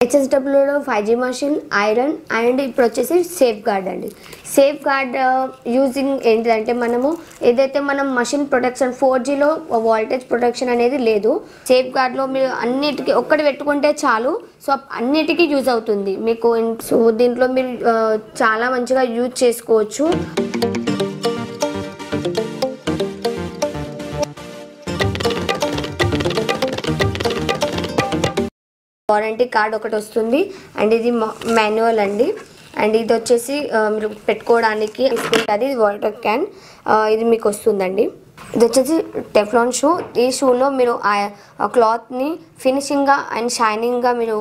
హెచ్ఎస్డబ్ల్యూలో five G machine iron and ఇప్పుడు వచ్చేసి safeguard అండి సేఫ్ గార్డ్ యూజింగ్ ఏంటిదంటే మనము ఏదైతే మనం మషిన్ ప్రొటెక్షన్ ఫోర్ జీలో వాల్టేజ్ ప్రొటెక్షన్ అనేది లేదు సేఫ్ గార్డ్లో మీరు అన్నిటికీ ఒక్కటి పెట్టుకుంటే చాలు సో అన్నిటికీ యూజ్ అవుతుంది మీకు సో దీంట్లో మీరు ఆ, చాలా మంచిగా యూజ్ చేసుకోవచ్చు వారంటీ కార్డ్ ఒకటి వస్తుంది అండ్ ఇది మాన్యువల్ అండి అండ్ ఇది వచ్చేసి ఆ, మీరు పెట్టుకోవడానికి తీసుకుంటుంది ఇది వాటర్ క్యాన్ ఆ, ఇది మీకు వస్తుందండి ఇది వచ్చేసి టెఫ్లాన్ షూ ఈ షూలో మీరు ఆ క్లాత్ని ఫినిషింగ్గా అండ్ షైనింగ్గా మీరు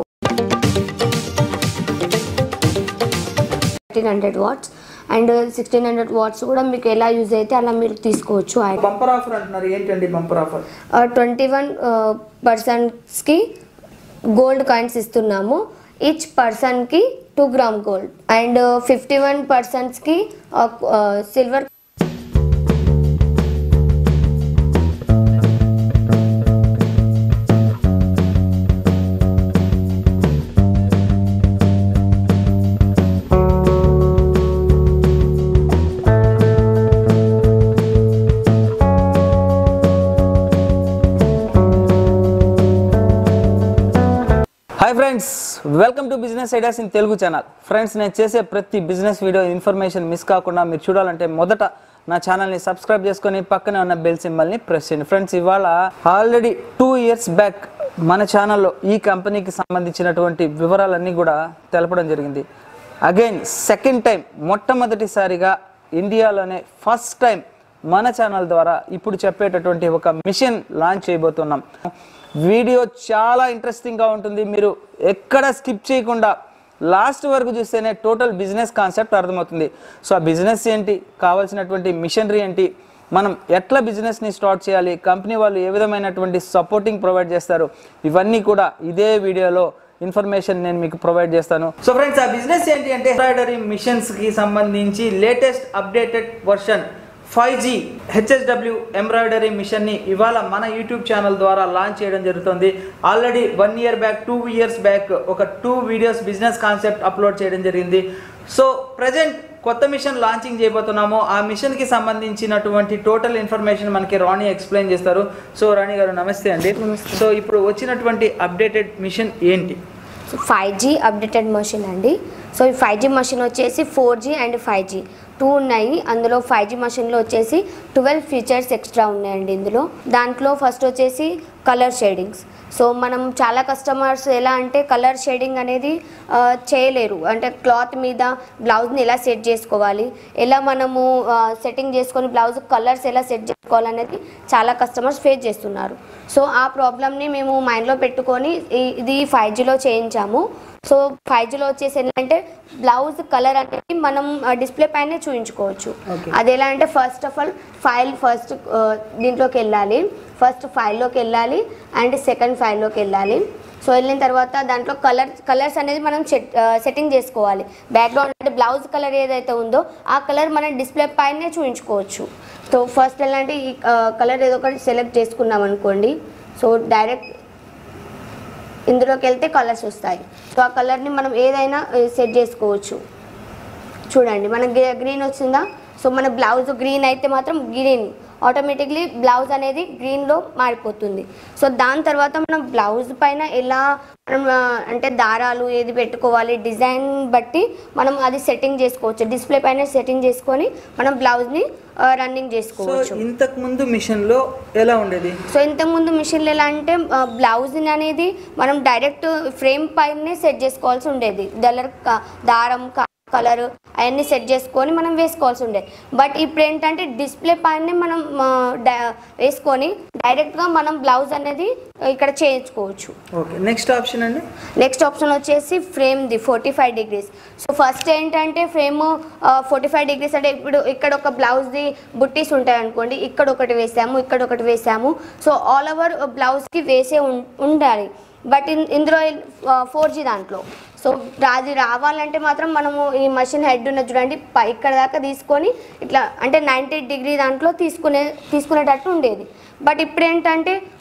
thirteen hundred watts and sixteen hundred watts కూడా మీకు ఎలా యూజ్ అయితే అలా మీరు తీసుకోవచ్చు బంపర్ ఆఫర్ అంటున్నారు ఏంటండి బంపర్ ఆఫర్ ట్వంటీ వన్ పర్సన్స్కి గోల్డ్ కాయిన్స్ ఇస్తున్నాము ఈచ్ పర్సన్కి two gram gold and fifty one పర్సన్స్కి silver hi friends welcome to business ideas in Telugu channel friends నేను చేసే ప్రతి బిజినెస్ వీడియో ఇన్ఫర్మేషన్ మిస్ కాకుండా మీరు చూడాలంటే మొదట నా ఛానల్ని సబ్స్క్రైబ్ చేసుకొని పక్కనే ఉన్న బెల్ సింబల్ని ప్రెస్ చేయండి ఫ్రెండ్స్ ఇవాళ ఆల్రెడీ టూ ఇయర్స్ బ్యాక్ మన ఛానల్లో ఈ కంపెనీకి సంబంధించినటువంటి వివరాలన్నీ కూడా తెలపడం జరిగింది అగైన్ సెకండ్ టైం మొట్టమొదటిసారిగా ఇండియాలోనే ఫస్ట్ టైం మన ఛానల్ ద్వారా ఇప్పుడు చెప్పేటటువంటి ఒక మిషన్ లాంచ్ చేయబోతున్నాం వీడియో చాలా ఇంట్రెస్టింగ్గా ఉంటుంది మీరు ఎక్కడ స్కిప్ చేయకుండా లాస్ట్ వరకు చూస్తేనే టోటల్ బిజినెస్ కాన్సెప్ట్ అర్థమవుతుంది సో ఆ బిజినెస్ ఏంటి కావాల్సినటువంటి మిషనరీ ఏంటి మనం ఎట్లా బిజినెస్ని స్టార్ట్ చేయాలి కంపెనీ వాళ్ళు ఏ విధమైనటువంటి సపోర్టింగ్ ప్రొవైడ్ చేస్తారు ఇవన్నీ కూడా ఇదే వీడియోలో ఇన్ఫర్మేషన్ నేను మీకు ప్రొవైడ్ చేస్తాను సో ఫ్రెండ్స్ ఆ బిజినెస్ ఏంటి అంటే ఎంబ్రాయిడరీ మిషన్స్కి సంబంధించి latest updated version five G HSW embroidery మిషన్ని ఇవాళ మన యూట్యూబ్ ఛానల్ ద్వారా లాంచ్ చేయడం జరుగుతుంది already one year back two years back ఒక two videos business concept upload చేయడం జరిగింది సో ప్రజెంట్ కొత్త మిషన్ లాంచింగ్ చేయబోతున్నాము ఆ మిషన్కి సంబంధించినటువంటి టోటల్ ఇన్ఫర్మేషన్ మనకి రాణి ఎక్స్ప్లెయిన్ చేస్తారు సో రాణి గారు నమస్తే అండి సో ఇప్పుడు వచ్చినటువంటి అప్డేటెడ్ మిషన్ ఏంటి so five G updated machine అండి సో ఈ ఫైవ్ జీ మషిన్ వచ్చేసి four G and five G two ఉన్నాయి అందులో ఫైవ్ జీ మషిన్లో వచ్చేసి ట్వెల్వ్ ఫీచర్స్ ఎక్స్ట్రా ఉన్నాయండి ఇందులో దాంట్లో ఫస్ట్ వచ్చేసి కలర్ షేడింగ్స్ సో మనం చాలా కస్టమర్స్ ఎలా అంటే కలర్ షేడింగ్ అనేది ఆ, చేయలేరు అంటే క్లాత్ మీద బ్లౌజ్ని ఎలా సెట్ చేసుకోవాలి ఎలా మనము సెట్టింగ్ చేసుకొని బ్లౌజ్ కలర్స్ ఎలా సెట్ చేసుకోవాలనేది చాలా కస్టమర్స్ ఫేస్ చేస్తున్నారు సో ఆ ప్రాబ్లమ్ని మేము మైండ్లో పెట్టుకొని ఈ- ఇది ఫైవ్ జీలో చేయించాము సో ఫైవ్ జీలో వచ్చేసి ఏంటంటే బ్లౌజ్ కలర్ అనేది మనం డిస్ప్లే పైనే చూపించుకోవచ్చు Okay. అది ఎలా అంటే first of all file first దీంట్లోకి వెళ్ళాలి ఫస్ట్ ఫైల్లోకి వెళ్ళాలి అండ్ సెకండ్ ఫైల్లోకి వెళ్ళాలి సో వెళ్ళిన తర్వాత దాంట్లో కలర్ కలర్స్ అనేది మనం సెట్ సెట్టింగ్ చేసుకోవాలి బ్యాక్గ్రౌండ్ అంటే బ్లౌజ్ కలర్ ఏదైతే ఉందో ఆ కలర్ మనం డిస్ప్లే పైనే చూపించుకోవచ్చు సో ఫస్ట్ ఎలాంటి ఈ కలర్ ఏదో ఒకటి సెలెక్ట్ చేసుకున్నాం అనుకోండి సో డైరెక్ట్ ఇందులోకి వెళ్తే కలర్స్ వస్తాయి సో ఆ కలర్ని మనం ఏదైనా సెట్ చేసుకోవచ్చు చూడండి మన గ్రీన్ వచ్చిందా సో మన బ్లౌజ్ గ్రీన్ అయితే మాత్రం గ్రీన్ ఆటోమేటిక్లీ బ్లౌజ్ అనేది గ్రీన్లో మారిపోతుంది సో దాని తర్వాత మనం బ్లౌజ్ పైన ఎలా మనం ఆ, అంటే దారాలు ఏది పెట్టుకోవాలి డిజైన్ బట్టి మనం అది సెట్టింగ్ చేసుకోవచ్చు డిస్ప్లే పైన సెట్టింగ్ చేసుకొని మనం బ్లౌజ్ని రన్నింగ్ సో చేసుకోవచ్చు ఇంతకు ముందు మిషన్లో ఎలా ఉండేది సో ఇంతకుముందు మిషన్లు ఎలా అంటే బ్లౌజ్ అనేది మనం డైరెక్ట్ ఫ్రేమ్ పైనే సెట్ చేసుకోవాల్సి ఉండేది దలర్ క- దారం కలర్ అవన్నీ సెట్ చేసుకొని మనం వేసుకోవాల్సి ఉండేది బట్ ఇప్పుడు ఏంటంటే డిస్ప్లే పైనే మనం ఆ, డ- వేసుకొని డైరెక్ట్గా మనం బ్లౌజ్ అనేది ఇక్కడ చేయించుకోవచ్చు ఓకే నెక్స్ట్ ఆప్షన్ అండి నెక్స్ట్ ఆప్షన్ వచ్చేసి ఫ్రేమ్ది forty five degrees so first ఏంటంటే ఫ్రేమ్ ఫార్టీ ఫైవ్ డిగ్రీస్ అంటే ఇప్పుడు ఇక్కడ ఒక బ్లౌజ్ది బుట్టీస్ ఉంటాయి అనుకోండి ఇక్కడ ఒకటి వేసాము ఇక్కడ ఒకటి వేసాము సో ఆల్ ఓవర్ బ్లౌజ్కి వేసే ఉం- ఉండాలి బట్ ఇన్ ఇందులో ఫోర్ జీ దాంట్లో సో అది రావాలంటే మాత్రం మనము ఈ మషిన్ హెడ్ ఉన్న చూడండి పై- ఇక్కడ దాకా తీసుకొని ఇట్లా అంటే నైంటీ డిగ్రీ దాంట్లో తీసుకునే తీసుకునేటట్టు ఉండేది బట్ ఇప్పుడు ఏంటంటే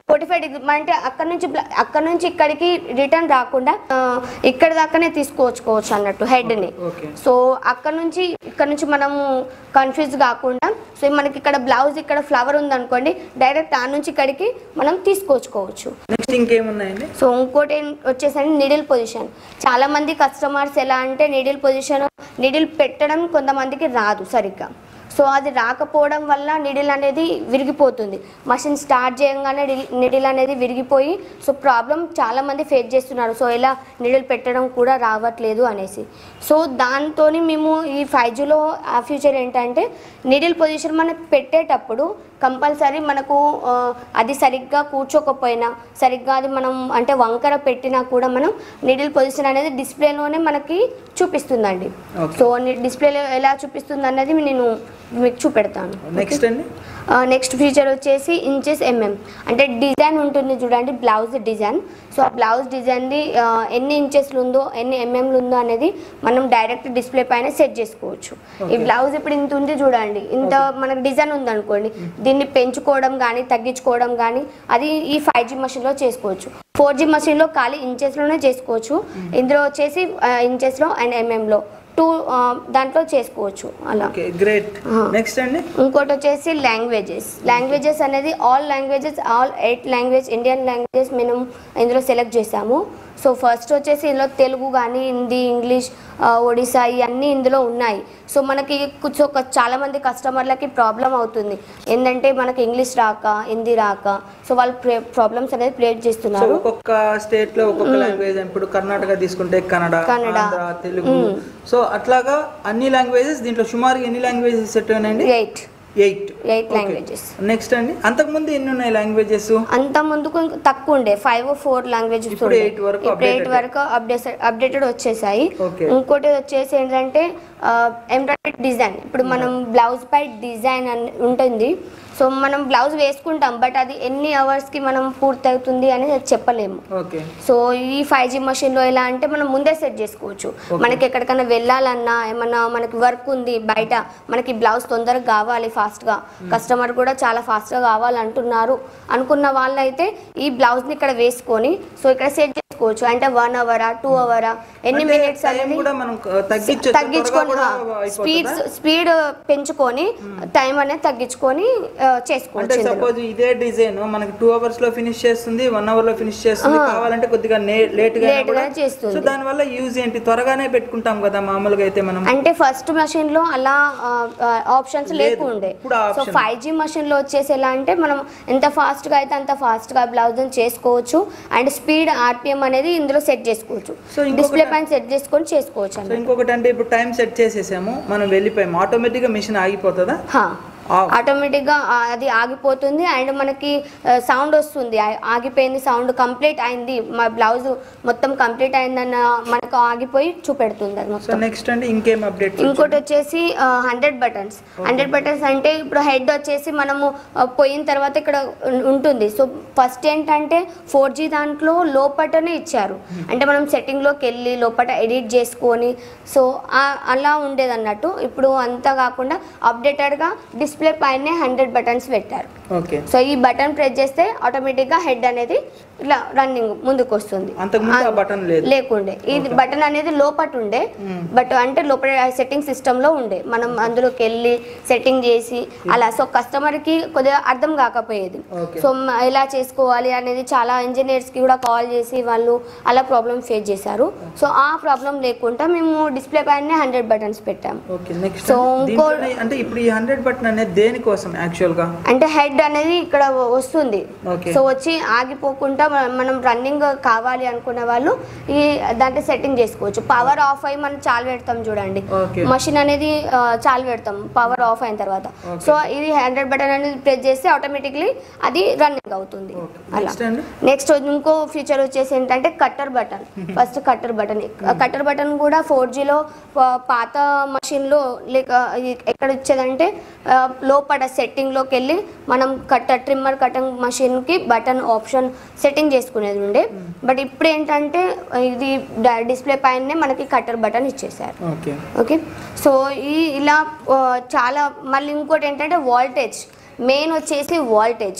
ఫోర్టీ ఫైవ్ డిగ్రీ అంటే అక్కడ నుంచి బ్ల- అక్కడ నుంచి ఇక్కడికి రిటర్న్ రాకుండా ఆ, ఇక్కడ దాకానే తీసుకొచ్చుకోవచ్చు అన్నట్టు హెడ్ని ఓకే సో అక్కడ నుంచి ఇక్కడ నుంచి మనము కన్ఫ్యూజ్ కాకుండా సో మనకి ఇక్కడ బ్లౌజ్ ఇక్కడ ఫ్లవర్ ఉందనుకోండి డైరెక్ట్ ఆ నుంచి ఇక్కడికి మనం తీసుకొచ్చుకోవచ్చు నెక్స్ట్ ఇంకేమున్నాయండి సో ఇంకోటి ఏం వచ్చేసరికి నిడిల్ పొజిషన్ చాలా మంది కస్టమర్స్ ఎలా అంటే నిడిల్ పొజిషన్ నిడిల్ పెట్టడం కొంతమందికి రాదు సరిగ్గా సో అది రాకపోవడం వల్ల నిడిల్ అనేది విరిగిపోతుంది మషిన్ స్టార్ట్ చేయగానే నిడిల్ అనేది విరిగిపోయి సో ప్రాబ్లం చాలా మంది ఫేస్ చేస్తున్నారు సో ఇలా నిడిల్ పెట్టడం కూడా రావట్లేదు అనేసి సో దాంతో మేము ఈ ఫైవ్ జీలో ఆ ఫ్యూచర్ ఏంటంటే నిడిల్ పొజిషన్ మనం పెట్టేటప్పుడు కంపల్సరీ మనకు ఆ, అది సరిగ్గా కూర్చోకపోయినా సరిగ్గా అది మనం అంటే వంకర పెట్టినా కూడా మనం నిడిల్ పొజిషన్ అనేది డిస్ప్లేలోనే మనకి చూపిస్తుందండి Okay. సో డిస్ప్లేలో ఎలా చూపిస్తుంది అన్నది నేను మీకు చూపెడతాను నెక్స్ట్ అండి నెక్స్ట్ ఫీచర్ వచ్చేసి ఇంచెస్ ఎంఎం అంటే డిజైన్ ఉంటుంది చూడండి బ్లౌజ్ డిజైన్ సో ఆ బ్లౌజ్ డిజైన్ది ఆ, ఎన్ని ఇంచెస్లు ఉందో ఎన్ని ఎంఎంలు ఉందో అనేది మనం డైరెక్ట్ డిస్ప్లే పైన సెట్ చేసుకోవచ్చు ఈ Okay. బ్లౌజ్ ఇప్పుడు ఇంత ఉంది చూడండి ఇంత మనకు డిజైన్ ఉందనుకోండి దీన్ని పెంచుకోవడం కానీ తగ్గించుకోవడం కానీ అది ఈ ఫైవ్ జీ మషిన్లో చేసుకోవచ్చు ఫోర్ జీ మషిన్లో ఖాళీ ఇంచెస్లోనే చేసుకోవచ్చు ఇందులో వచ్చేసి ఇంచెస్లో అండ్ ఎంఎంలో టూ దాంట్లో చేసుకోవచ్చు అలా ఓకే గ్రేట్ Ah. నెక్స్ట్ అండి ఇంకోటి వచ్చేసి లాంగ్వేజెస్ లాంగ్వేజెస్ అనేది all languages all eight language Indian languages మేము ఇందులో సెలెక్ట్ చేసాము సో ఫస్ట్ వచ్చేసి ఇందులో తెలుగు కానీ హిందీ ఇంగ్లీష్ ఆ, ఒడిశా ఇవన్నీ ఇందులో ఉన్నాయి సో మనకి కొంచెం ఒక- చాలా మంది కస్టమర్లకి ప్రాబ్లం అవుతుంది ఏంటంటే మనకి ఇంగ్లీష్ రాక హిందీ రాక సో వాళ్ళు ప్రాబ్లమ్స్ అనేది క్రియేట్ సో చేస్తున్నారు ఒక్కొక్క స్టేట్ లో ఒక్కొక్క లాంగ్వేజ్ ఇప్పుడు కర్ణాటక తీసుకుంటే కన్నడ కన్నడ. ఆంధ్ర తెలుగు సో అట్లాగా అన్ని లాంగ్వేజెస్ దీంట్లో సుమారు ఎన్ని లాంగ్వేజెస్ సెట్ ఉన్నాయండి eight eight eight languages next అండి అంతకుముందు ఎన్ని ఉన్నాయి లాంగ్వేజెస్ అంత ముందుకు ఇంక తక్కువ ఉండే ఫైవ్ ఫోర్ లాంగ్వేజెస్ ఇప్పుడు eight వరకు ఇప్పుడు ఎయిట్ updated. వరకు అప్డేట్ అప్డేటెడ్ వచ్చేసాయి Okay. ఇంకోటి వచ్చేసి ఏంటంటే ఎంబ్రాయిడరీ డిజైన్ ఇప్పుడు మనం బ్లౌజ్ పై డిజైన్ అని ఉంటుంది సో మనం బ్లౌజ్ వేసుకుంటాం బట్ అది ఎన్ని అవర్స్కి మనం పూర్తవుతుంది అని చెప్పలేము ఓకే సో ఈ ఫైవ్ జీ మషిన్లో ఎలా అంటే మనం ముందే సెట్ చేసుకోవచ్చు మనకి ఎక్కడికైనా వెళ్ళాలన్నా ఏమన్నా మనకి వర్క్ ఉంది బయట మనకి బ్లౌజ్ తొందరగా కావాలి ఫాస్ట్గా కస్టమర్ కూడా చాలా ఫాస్ట్గా కావాలంటున్నారు అనుకున్న వాళ్ళైతే ఈ బ్లౌజ్ని ఇక్కడ వేసుకొని సో ఇక్కడ సెట్ చేసుకోవచ్చు అంటే వన్ అవరా టూ అవరా ఎన్ని అంటే మినిట్స్ time అనేది కూడా మనం తగ్గించొచ్చు, తగ్గించుకొని త్వరగా కూడా స్పీడ్ అయిపోతుందా? స్పీడ్ పెంచుకొని టైం అనేది తగ్గించుకొని ఆ, అంటే చేసుకోవచ్చు ఇందులో. సపోజ్ ఇదే డిజైన్ మనకి టూ అవర్స్ లో ఫినిష్ చేస్తుంది వన్ అవర్ లో ఫినిష్ చేస్తుంది కావాలంటే కొద్దిగా లేట్ గా Late గా చేస్తుంది. సో దాని వల్ల యూజ్ ఏంటి త్వరగానే పెట్టుకుంటాం కదా మామూలుగా అయితే మనం అంటే ఫస్ట్ మషిన్ లో అలా ఆప్షన్స్ లేదు. లేకుండే ఇప్పుడు ఆ so option. Five G machine లో వచ్చేసి ఎలా అంటే మనం ఎంత ఫాస్ట్ గా అయితే అంత ఫాస్ట్ గా బ్లౌజ్ చేసుకోవచ్చు అండ్ స్పీడ్ ఆర్పిఎం అనేది ఇందులో సెట్ చేసుకోవచ్చు So, ఇంకొకటి- డిస్ప్లే పైన సెట్ చేసుకొని చేసుకోవచ్చు సో అన్నమాట ఇంకొకటి అంటే ఇప్పుడు టైం సెట్ చేసేసాము మనం వెళ్ళిపోయాము ఆటోమేటిక్ గా మిషన్ ఆగిపోతుందా ఆ- ఆటోమేటిక్గా అది ఆగిపోతుంది అండ్ మనకి సౌండ్ వస్తుంది ఆ- ఆగిపోయింది సౌండ్ కంప్లీట్ అయింది మా బ్లౌజ్ మొత్తం కంప్లీట్ అయిందన్న మనకు ఆగిపోయి చూపెడుతుంది అది సో మొత్తం నెక్స్ట్ అండి ఇంకేం అప్డేట్ ఇంకోటి వచ్చేసి హండ్రెడ్ బటన్స్ హండ్రెడ్ బటన్స్ అంటే ఇప్పుడు హెడ్ వచ్చేసి మనము ఆ, పోయిన తర్వాత ఇక్కడ ఉం- ఉంటుంది సో ఫస్ట్ ఏంటంటే ఫోర్ జీ దాంట్లో లోపటనే ఇచ్చారు అంటే మనం సెట్టింగ్లోకి వెళ్ళి లోపల ఎడిట్ చేసుకొని సో ఆ- అలా ఉండేది అన్నట్టు ఇప్పుడు అంతా కాకుండా అప్డేటెడ్గా డిస్ప్లే పైనే హండ్రెడ్ బటన్స్ పెట్టారు ఓకే సో ఈ బటన్ ప్రెస్ చేస్తే ఆటోమేటిక్గా హెడ్ అనేది ఇట్లా రన్నింగ్ ముందుకు వస్తుంది అంతకుముందు ఆ బటన్ లేదు లేకుండే ఇది బటన్ అనేది లోపట ఉండే బట్ అంటే లోపల సెట్టింగ్ సిస్టమ్ లో ఉండే మనం అందులోకి వెళ్ళి సెట్టింగ్ చేసి అలా సో కస్టమర్ కి కొద్దిగా అర్థం కాకపోయేది Okay. సో మ- ఎలా చేసుకోవాలి అనేది చాలా ఇంజనీర్స్ కి కూడా కాల్ చేసి వాళ్ళు అలా ప్రాబ్లమ్ ఫేస్ చేశారు సో ఆ ప్రాబ్లం లేకుండా మేము డిస్ప్లే పైన హండ్రెడ్ బటన్స్ పెట్టాము ఓకే నెక్స్ట్ So, ఇంకో- అంటే ఇప్పుడు ఈ హండ్రెడ్ బటన్ అనేది దేనికోసం యాక్చువల్ గా అంటే హెడ్ అనేది ఇక్కడ వస్తుంది Okay. సో వచ్చి ఆగిపోకుండా మ- మనం రన్నింగ్ కావాలి అనుకున్న వాళ్ళు ఈ దాంట్లో సెట్టింగ్ చేసుకోవచ్చు పవర్ ఆఫ్ అయ్యి మనం చాలు పెడతాం చూడండి Okay. మషిన్ అనేది ఆ, చాలు పెడతాం పవర్ ఆఫ్ అయిన తర్వాత Okay. సో ఇది హండ్రెడ్ బటన్ అనేది ప్రెస్ చేస్తే ఆటోమేటిక్లీ అది రన్నింగ్ అవుతుంది Okay. అలా Next అండి? నెక్స్ట్ ఇంకో ఫీచర్ వచ్చేసి ఏంటంటే cutter button first cutter button cutter button కూడా ఫోర్ జీలో పాత మషిన్లో లేక ఇది ఎక్కడ ఇచ్చేదంటే ఆ, లోపల సెట్టింగ్లోకి వెళ్ళి మనం కట్టర్ ట్రిమ్మర్ కటింగ్ మషిన్కి బటన్ ఆప్షన్ సెట్టింగ్ చేసుకునేది ఉండే బట్ ఇప్పుడు ఏంటంటే ఇది డిస్ప్లే పైనే మనకి కట్టర్ బటన్ ఇచ్చేసారు ఓకే ఓకే సో ఈ ఇలా ఆ, చాలా మళ్ళీ ఇంకోటి ఏంటంటే వాల్టేజ్ మెయిన్ వచ్చేసి వాల్టేజ్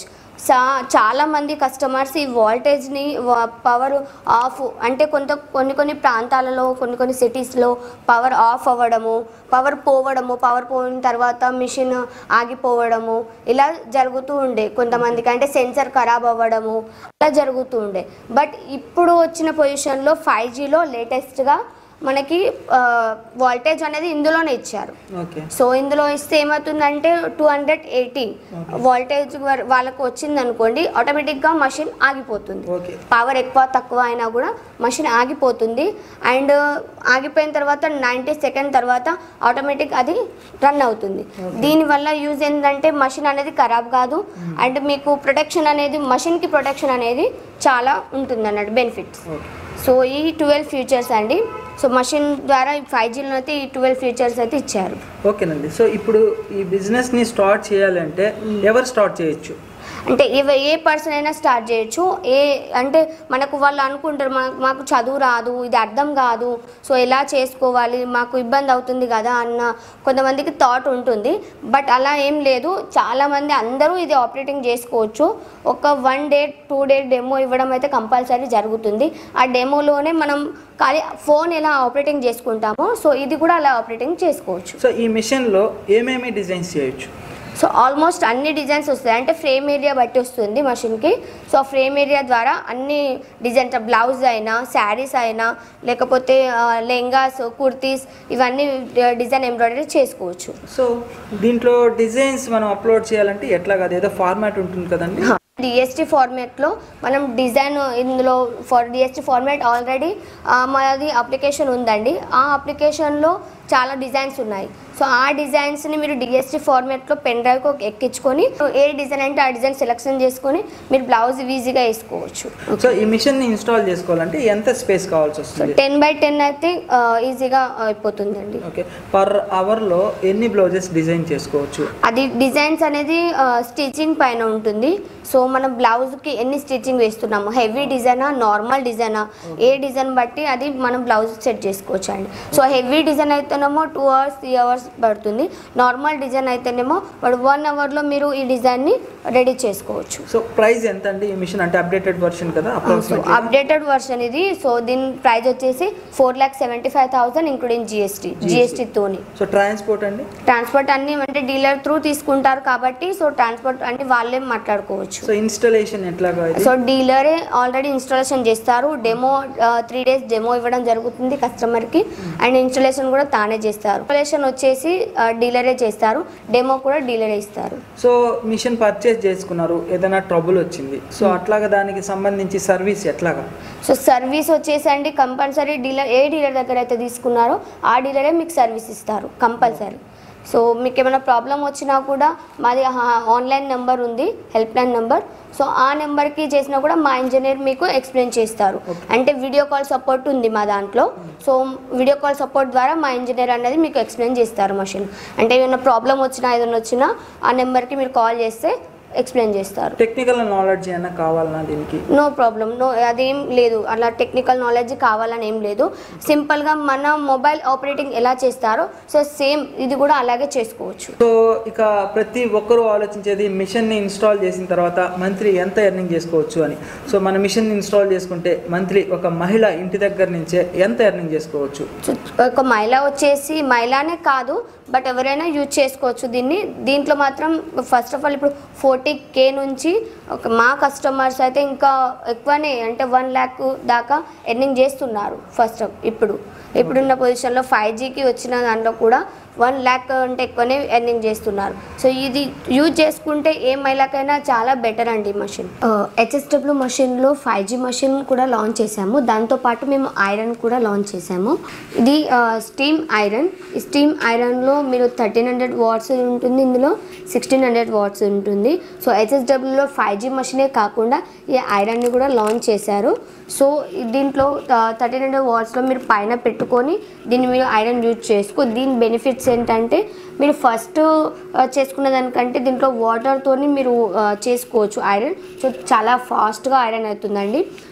చా చాలా మంది కస్టమర్స్ ఈ వాల్టేజ్ని పవర్ ఆఫ్ అంటే కొంత కొన్ని కొన్ని ప్రాంతాలలో కొన్ని కొన్ని సిటీస్లో పవర్ ఆఫ్ అవ్వడము పవర్ పోవడము పవర్ పోయిన తర్వాత మిషన్ ఆగిపోవడము ఇలా జరుగుతూ ఉండే కొంతమందికి అంటే సెన్సర్ ఖరాబ్ అవ్వడము ఇలా జరుగుతూ ఉండే బట్ ఇప్పుడు వచ్చిన పొజిషన్లో ఫైవ్ జీలో లేటెస్ట్గా మనకి వాల్టేజ్ అనేది ఇందులోనే ఇచ్చారు ఓకే సో ఇందులో ఇస్తే ఏమవుతుందంటే టూ హండ్రెడ్ ఎయిటీ వాల్టేజ్ వాళ్ళకు వచ్చింది అనుకోండి ఆటోమేటిక్గా మషిన్ ఆగిపోతుంది ఓకే పవర్ ఎక్కువ తక్కువ అయినా కూడా మషిన్ ఆగిపోతుంది అండ్ ఆగిపోయిన తర్వాత నైంటీ సెకండ్ తర్వాత ఆటోమేటిక్ అది రన్ అవుతుంది దీనివల్ల యూజ్ ఏంటంటే మషిన్ అనేది ఖరాబ్ కాదు అండ్ మీకు ప్రొటెక్షన్ అనేది మషిన్కి ప్రొటెక్షన్ అనేది చాలా ఉంటుంది అన్నట్టు బెనిఫిట్స్ ఓకే సో ఈ ట్వెల్వ్ ఫీచర్స్ అండి సో మషిన్ ద్వారా ఫైవ్ జీలో అయితే ఈ ట్వెల్వ్ ఫీచర్స్ అయితే ఇచ్చారు ఓకేనండి సో ఇప్పుడు ఈ బిజినెస్ని స్టార్ట్ చేయాలంటే ఎవరు స్టార్ట్ చేయొచ్చు అంటే ఇవ ఏ పర్సన్ అయినా స్టార్ట్ చేయొచ్చు ఏ అంటే మనకు వాళ్ళు అనుకుంటారు మనకు మాకు చదువు రాదు ఇది అర్థం కాదు సో ఎలా చేసుకోవాలి మాకు ఇబ్బంది అవుతుంది కదా అన్న కొంతమందికి థాట్ ఉంటుంది బట్ అలా ఏం లేదు చాలామంది అందరూ ఇది ఆపరేటింగ్ చేసుకోవచ్చు ఒక one day two day demo ఇవ్వడం అయితే కంపల్సరీ జరుగుతుంది ఆ డెమోలోనే మనం ఖాళీ ఫోన్ ఎలా ఆపరేటింగ్ చేసుకుంటామో సో ఇది కూడా అలా ఆపరేటింగ్ చేసుకోవచ్చు సో ఈ మిషన్లో ఏమేమి డిజైన్స్ చేయొచ్చు సో ఆల్మోస్ట్ అన్ని డిజైన్స్ వస్తాయి అంటే ఫ్రేమ్ ఏరియా బట్టి వస్తుంది మషిన్కి సో ఆ ఫ్రేమ్ ఏరియా ద్వారా అన్ని డిజైన్స్ బ్లౌజ్ అయినా శారీస్ అయినా లేకపోతే లెంగాస్ కుర్తీస్ ఇవన్నీ డిజైన్ ఎంబ్రాయిడరీ చేసుకోవచ్చు సో దీంట్లో డిజైన్స్ మనం అప్లోడ్ చేయాలంటే ఎట్లా కాదు ఏదో ఫార్మాట్ ఉంటుంది కదండి డిఎస్టీ ఫార్మాట్లో మనం డిజైన్ ఇందులో ఫర్ డిఎస్టీ ఫార్మాట్ ఆల్రెడీ మాది అప్లికేషన్ ఉందండి ఆ అప్లికేషన్లో చాలా డిజైన్స్ ఉన్నాయి సో ఆ డిజైన్స్ని మీరు డిఎస్టీ ఫార్మాట్లో పెన్ డ్రైవ్కి ఎక్కించుకొని ఏ డిజైన్ అంటే ఆ డిజైన్ సెలెక్షన్ చేసుకొని మీరు బ్లౌజ్ ఈజీగా వేసుకోవచ్చు సో ఈ మిషన్ని ఇన్స్టాల్ చేసుకోవాలంటే ఎంత స్పేస్ కావాల్సి వస్తుంది టెన్ బై టెన్ అయితే ఈజీగా అయిపోతుందండి ఓకే పర్ అవర్లో ఎన్ని బ్లౌజెస్ డిజైన్ చేసుకోవచ్చు అది డిజైన్స్ అనేది స్టిచ్చింగ్ పైన ఉంటుంది సో మనం బ్లౌజ్కి ఎన్ని స్టిచ్చింగ్ వేస్తున్నాము హెవీ డిజైనా నార్మల్ డిజైనా ఏ డిజైన్ బట్టి అది మనం బ్లౌజ్ సెట్ చేసుకోవచ్చు అండి సో హెవీ డిజైన్ అయితేనేమో టూ అవర్స్ త్రీ అవర్స్ పడుతుంది నార్మల్ డిజైన్ అయితేనేమో వాడు వన్ అవర్లో మీరు ఈ డిజైన్ని రెడీ చేసుకోవచ్చు సో ప్రైస్ ఎంత అండి ఈ మిషన్ అంటే అప్డేటెడ్ వర్షన్ కదా సో అప్రాక్సిమేట్లీ అప్డేటెడ్ వర్షన్ ఇది సో దీని ప్రైస్ వచ్చేసి four lakh seventy five thousand including GST జిఎస్టీతోని సో ట్రాన్స్పోర్ట్ అండి ట్రాన్స్పోర్ట్ అన్ని అంటే డీలర్ త్రూ తీసుకుంటారు కాబట్టి సో ట్రాన్స్పోర్ట్ అంటే వాళ్ళే మాట్లాడుకోవచ్చు సో ఇన్స్టలేషన్ ఎట్లాగా ఇది సో డీలరే ఆల్రెడీ ఇన్స్టాలేషన్ చేస్తారు డెమో త్రీ డేస్ డెమో ఇవ్వడం జరుగుతుంది కస్టమర్కి అండ్ ఇన్స్టాలేషన్ కూడా తానే చేస్తారు ఇన్స్టాలేషన్ వచ్చేసి డీలరే చేస్తారు డెమో కూడా డీలరే ఇస్తారు సో మిషన్ పర్చేస్ చేసుకున్నారు ఏదైనా ట్రబుల్ వచ్చింది సో అట్లాగా దానికి సంబంధించి సర్వీస్ ఎట్లాగా సో సర్వీస్ వచ్చేసి అండి కంపల్సరీ డీలర్ ఏ డీలర్ దగ్గర అయితే తీసుకున్నారో ఆ డీలరే మీకు సర్వీస్ ఇస్తారు కంపల్సరీ సో మీకు ఏమైనా ప్రాబ్లం వచ్చినా కూడా మాది ఆన్లైన్ నెంబర్ ఉంది హెల్ప్ లైన్ నెంబర్ సో ఆ నెంబర్కి చేసినా కూడా మా ఇంజనీర్ మీకు ఎక్స్ప్లెయిన్ చేస్తారు అంటే వీడియో కాల్ సపోర్ట్ ఉంది మా దాంట్లో సో వీడియో కాల్ సపోర్ట్ ద్వారా మా ఇంజనీర్ అనేది మీకు ఎక్స్ప్లెయిన్ చేస్తారు మషిన్ అంటే ఏమైనా ప్రాబ్లం వచ్చినా ఏదైనా వచ్చినా ఆ నెంబర్కి మీరు కాల్ చేస్తే ఎక్స్ప్లెయిన్ చేస్తారు టెక్నికల్ నాలెడ్జ్ ఏమైనా కావాలన్నా దీనికి నో ప్రాబ్లం నో అదేం లేదు అలా టెక్నికల్ నాలెడ్జ్ కావాలని ఏం లేదు సింపుల్గా మన మొబైల్ ఆపరేటింగ్ ఎలా చేస్తారో సో సేమ్ ఇది కూడా అలాగే చేసుకోవచ్చు సో ఇక ప్రతి ఒక్కరూ ఆలోచించేది మిషన్ని ఇన్స్టాల్ చేసిన తర్వాత మంత్లీ ఎంత ఎర్నింగ్ చేసుకోవచ్చు అని సో మన మిషన్ ఇన్స్టాల్ చేసుకుంటే మంత్లీ ఒక మహిళ ఇంటి దగ్గర నుంచే ఎంత ఎర్నింగ్ చేసుకోవచ్చు సో ఒక మహిళ వచ్చేసి మహిళనే కాదు బట్ ఎవరైనా యూజ్ చేసుకోవచ్చు దీన్ని దీంట్లో మాత్రం ఫస్ట్ ఆఫ్ ఆల్ ఇప్పుడు ఫోర్టీ కే నుంచి ఒక మా కస్టమర్స్ అయితే ఇంకా ఎక్కువనే అంటే వన్ ల్యాక్ దాకా ఎర్నింగ్ చేస్తున్నారు ఫస్ట్ ఇప్పుడు ఇప్పుడున్న పొజిషన్లో ఫైవ్ జీకి వచ్చిన దాంట్లో కూడా వన్ ల్యాక్ అంటే ఎక్కువనే ఎర్నింగ్ చేస్తున్నారు సో ఇది యూజ్ చేసుకుంటే ఏ మహిళకైనా చాలా బెటర్ అండి ఈ మషిన్ హెచ్ఎస్డబ్ల్యూ మషిన్లో ఫైవ్ జీ మషిన్ కూడా లాంచ్ చేసాము దాంతోపాటు మేము ఐరన్ కూడా లాంచ్ చేసాము ఇది స్టీమ్ ఐరన్ ఈ స్టీమ్ ఐరన్లో మీరు థర్టీన్ హండ్రెడ్ వాట్స్ ఉంటుంది ఇందులో సిక్స్టీన్ హండ్రెడ్ వాట్స్ ఉంటుంది సో హెచ్ఎస్డబ్ల్యూలో ఫైవ్ జీ మషినే కాకుండా ఈ ఐరన్ని కూడా లాంచ్ చేశారు సో ఈ దీంట్లో థర్టీన్ హండ్రెడ్ వాట్స్లో మీరు పైన పెట్టుకొని దీన్ని మీరు ఐరన్ యూజ్ చేసుకో దీని బెనిఫిట్స్ ఏంటంటే మీరు ఫస్ట్ చేసుకున్న దానికంటే దీంట్లో వాటర్తోని మీరు ఆ, చేసుకోవచ్చు ఐరన్ సో చాలా ఫాస్ట్గా ఐరన్ అవుతుందండి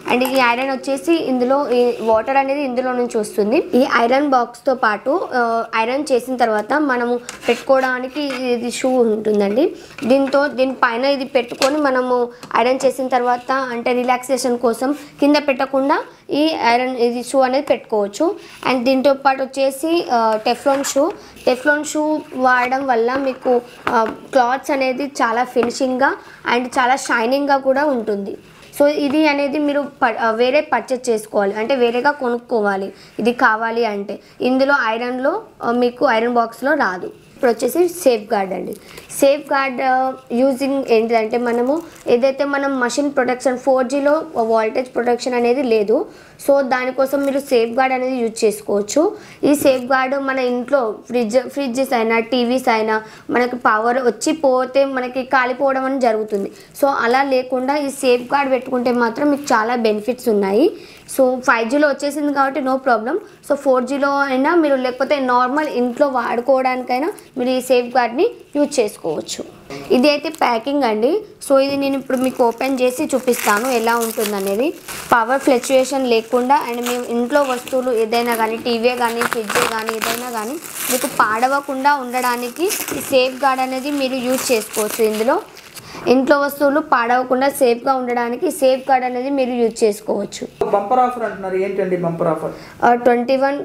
అండ్ ఈ ఐరన్ వచ్చేసి ఇందులో ఈ వాటర్ అనేది ఇందులో నుంచి వస్తుంది ఈ ఐరన్ బాక్స్తో పాటు ఆ, ఐరన్ చేసిన తర్వాత మనము పెట్టుకోవడానికి ఇది షూ ఉంటుందండి దీంతో దీనిపైన ఇది పెట్టుకొని మనము ఐరన్ చేసిన తర్వాత అంటే రిలాక్సేషన్ కోసం కింద పెట్టకుండా ఈ ఐరన్ ఇది షూ అనేది పెట్టుకోవచ్చు అండ్ దీంతో పాటు వచ్చేసి టెఫ్లాన్ షూ టెఫ్లాన్ షూ వాడడం వల్ల మీకు క్లాత్స్ అనేది చాలా ఫినిషింగ్గా అండ్ చాలా షైనింగ్గా కూడా ఉంటుంది సో ఇది అనేది మీరు ప- ఆ, వేరే పర్చేజ్ చేసుకోవాలి అంటే వేరేగా కొనుక్కోవాలి ఇది కావాలి అంటే ఇందులో ఐరన్లో ఆ, మీకు ఐరన్ బాక్స్లో రాదు ఇప్పుడు వచ్చేసి సేఫ్ గార్డ్ అండి సేఫ్ గార్డ్ యూజింగ్ ఏంటిదంటే మనము ఏదైతే మనం మషిన్ ప్రొటెక్షన్ ఫోర్ జీలో వాల్టేజ్ ప్రొటెక్షన్ అనేది లేదు సో దానికోసం మీరు సేఫ్ గార్డ్ అనేది యూజ్ చేసుకోవచ్చు ఈ సేఫ్ గార్డ్ మన ఇంట్లో ఫ్రిడ్జ్ ఫ్రిడ్జెస్ అయినా టీవీస్ అయినా మనకి పవర్ వచ్చి పోతే మనకి కాలిపోవడం అని జరుగుతుంది సో అలా లేకుండా ఈ సేఫ్ గార్డ్ పెట్టుకుంటే మాత్రం మీకు చాలా బెనిఫిట్స్ ఉన్నాయి సో ఫైవ్ జీలో వచ్చేసింది కాబట్టి నో ప్రాబ్లం సో ఫోర్ జీలో అయినా మీరు లేకపోతే నార్మల్ ఇంట్లో వాడుకోవడానికైనా మీరు ఈ సేఫ్ గార్డ్ని యూజ్ చేసుకోవచ్చు ఇది అయితే ప్యాకింగ్ అండి సో ఇది నేను ఇప్పుడు మీకు ఓపెన్ చేసి చూపిస్తాను ఎలా ఉంటుంది అనేది పవర్ ఫ్లక్చుయేషన్ లేకుండా అండ్ మేము ఇంట్లో వస్తువులు ఏదైనా కానీ టీవీ కానీ ఫ్రిడ్జ్ కానీ ఏదైనా కానీ మీకు పాడవకుండా ఉండడానికి ఈ సేఫ్ గార్డ్ అనేది మీరు యూజ్ చేసుకోవచ్చు ఇందులో ఇంట్లో వస్తువులు పాడవకుండా సేఫ్గా ఉండడానికి సేఫ్ గార్డ్ అనేది మీరు యూజ్ చేసుకోవచ్చు బంపర్ ఆఫర్ అంటున్నారు ఏంటండి బంపర్ ఆఫర్ ట్వంటీ వన్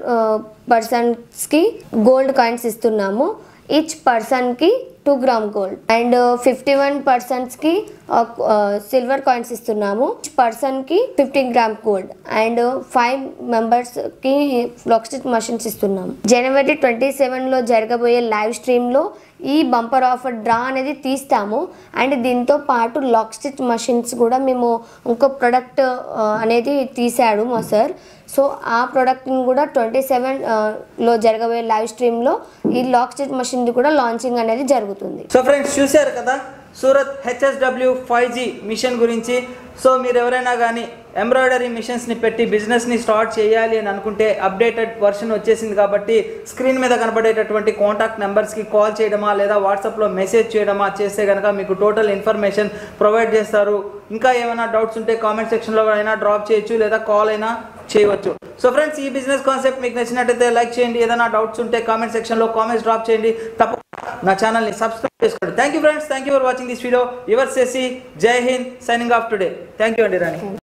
పర్సన్స్కి గోల్డ్ కాయిన్స్ ఇస్తున్నాము ఈచ్ పర్సన్కి two gram gold and fifty one పర్సన్స్కి సిల్వర్ కాయిన్స్ ఇస్తున్నాము ఈచ్ పర్సన్కి fifteen gram gold and five మెంబర్స్కి ఫ్లాక్స్టిక్ మషిన్స్ ఇస్తున్నాము జనవరి ట్వంటీ సెవెన్లో జరగబోయే లైవ్ స్ట్రీమ్లో ఈ బంపర్ ఆఫర్ డ్రా అనేది తీస్తాము అండ్ దీంతో పాటు లాక్ స్టిచ్ మషిన్స్ కూడా మేము ఇంకో ప్రొడక్ట్ అనేది తీసాడు మా సార్ సో ఆ ప్రోడక్ట్ని కూడా ట్వంటీ సెవెన్ లో జరగబోయే లైవ్ స్ట్రీమ్లో ఈ లాక్ స్టిచ్ మషిన్ కూడా లాంచింగ్ అనేది జరుగుతుంది సో ఫ్రెండ్స్ చూశారు కదా Surat HSW five G machine గురించి సో మీరు ఎవరైనా కానీ ఎంబ్రాయిడరీ మిషన్స్ని పెట్టి బిజినెస్ని స్టార్ట్ చేయాలి అని అనుకుంటే అప్డేటెడ్ వర్షన్ వచ్చేసింది కాబట్టి స్క్రీన్ మీద కనబడేటటువంటి కాంటాక్ట్ నెంబర్స్కి కాల్ చేయడమా లేదా వాట్సాప్లో మెసేజ్ చేయడమా చేస్తే కనుక మీకు టోటల్ ఇన్ఫర్మేషన్ ప్రొవైడ్ చేస్తారు ఇంకా ఏమైనా డౌట్స్ ఉంటే కామెంట్ సెక్షన్లో అయినా డ్రాప్ చేయొచ్చు లేదా కాల్ అయినా చేయవచ్చు సో ఫ్రెండ్స్ ఈ బిజినెస్ కాన్సెప్ట్ మీకు నచ్చినట్టయితే లైక్ చేయండి ఏదైనా డౌట్స్ ఉంటే కామెంట్ సెక్షన్లో కామెంట్స్ డ్రాప్ చేయండి తప్పకుండా నా ఛానల్ని సబ్స్క్రైబ్ చేసుకోండి thank you friends thank you for watching this video your సేసి Jai Hind signing off today thank you అండి రాణి